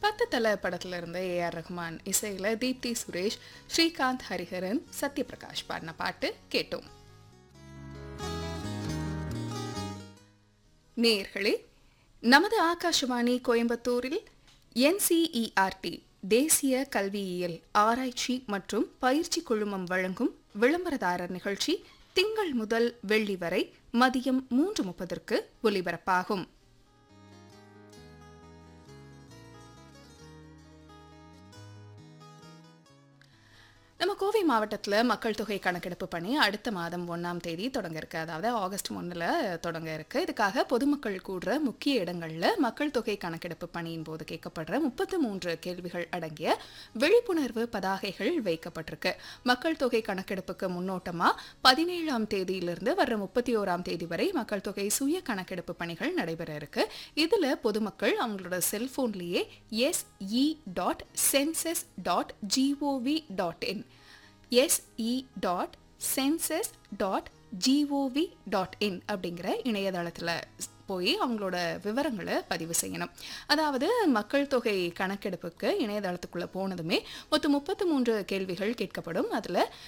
பத்து தல படத்துல இருந்த ஏ ஆர் ரஹ்மான் இசையில தீப்தி சுரேஷ் ஸ்ரீகாந்த் ஹரிஹரன் சத்யபிரகாஷ் பாடின பாட்டு கேட்டோம் நேயர்களே நமது ஆகாஷவாணி கோயம்புத்தூரில் என்சிஇஆர்டி தேசிய கல்வியியல் ஆராய்ச்சி மற்றும் பயிற்சி குழுமம் வழங்கும் விளம்பரதாரர் நிகழ்ச்சி திங்கள் முதல் வெள்ளி வரை மதியம் மூன்று முப்பதற்கு ஒலிபரப்பாகும் நம்ம கோவை மாவட்டத்தில் மக்கள் தொகை கணக்கெடுப்பு பணி அடுத்த மாதம் ஒன்றாம் தேதி தொடங்க இருக்கு அதாவது ஆகஸ்ட் ஒன்றில் தொடங்க இருக்கு இதுக்காக பொதுமக்கள் கூடுற முக்கிய இடங்களில் மக்கள் தொகை கணக்கெடுப்பு பணியின் போது கேட்கப்படுற முப்பத்து மூன்று கேள்விகள் அடங்கிய விழிப்புணர்வு பதாகைகள் வைக்கப்பட்டிருக்கு மக்கள் தொகை கணக்கெடுப்புக்கு முன்னோட்டமாக பதினேழாம் தேதியிலிருந்து வர்ற முப்பத்தி ஓராம் தேதி வரை மக்கள் தொகை சுய கணக்கெடுப்பு பணிகள் நடைபெற இருக்கு இதில் பொதுமக்கள் அவங்களோட செல்போன்லேயே S E dot census dot G O V dot in S E dot census dot G O V dot in அப்படிங்கிற இணையதளத்தில் போய் அவங்களோட விவரங்களை பதிவு செய்யணும் அதாவது மக்கள் தொகை கணக்கெடுப்புக்கு இணையதளத்துக்குள்ளே போனதுமே மொத்தம் முப்பத்து மூன்று கேள்விகள் கேட்கப்படும் அதில்